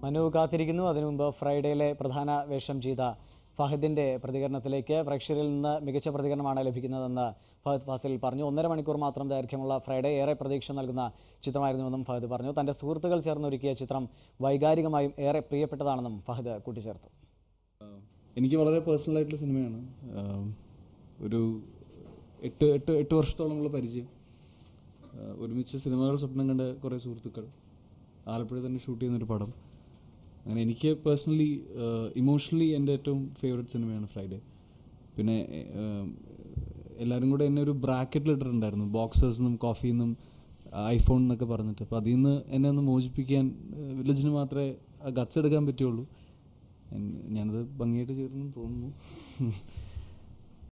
മനു കാത്തിരിക്കുന്നു അതിനു മുമ്പ് ഫ്രൈഡേയിലെ പ്രധാന വേഷം ചെയ്ത ഫഹദിന്റെ പ്രതികരണത്തിലേക്ക് പ്രേക്ഷകരിൽ നിന്ന് മികച്ച പ്രതികരണമാണ് ലഭിക്കുന്നതെന്ന് ഫഹദ് ഫാസിൽ പറഞ്ഞു ഒന്നര മണിക്കൂർ മാത്രം ദൈർഘ്യമുള്ള ഫ്രൈഡേ ഏറെ പ്രതീക്ഷ നൽകുന്ന ചിത്രമായിരുന്നുവെന്നും ഫഹദ് പറഞ്ഞു തന്റെ സുഹൃത്തുക്കൾ ചേർന്നൊരുക്കിയ ചിത്രം വൈകാരികമായും ഏറെ പ്രിയപ്പെട്ടതാണെന്നും ഫഹദ് കൂട്ടിച്ചേർത്തു ആഹ് എനിക്ക് വളരെ പേഴ്സണൽ ആയിട്ടുള്ള സിനിമയാണ് ആഹ് ഒരു എട്ട് എട്ട് എട്ട് വർഷത്തോളമുള്ള പരിചയം ആഹ് ഒരുമിച്ച് സിനിമകൾ സ്വപ്നം കണ്ട കുറേ സുഹൃത്തുക്കൾ ആലപ്പുഴ തന്നെ ഷൂട്ട് ചെയ്യുന്നൊരു പടം അങ്ങനെ എനിക്ക് പേഴ്സണലി ഇമോഷണലി എൻ്റെ ഏറ്റവും ഫേവററ്റ് സിനിമയാണ് ഫ്രൈഡേ പിന്നെ ആഹ് എല്ലാവരും കൂടെ എന്നെ ഒരു ബ്രാക്കറ്റിൽ ഇട്ടിട്ടുണ്ടായിരുന്നു ബോക്സേഴ്സ് നിന്നും കോഫിയിൽ നിന്നും ഐഫോൺ എന്നൊക്കെ പറഞ്ഞിട്ട് അപ്പോൾ അതിൽ നിന്ന് എന്നെ ഒന്ന് മോചിപ്പിക്കാൻ വില്ലേജിന് മാത്രമേ ഗട്സ് എടുക്കാൻ പറ്റുള്ളൂ എൻ- ഞാനത് ഭംഗിയായിട്ട് ചെയ്തിരുന്നു തോന്നുന്നു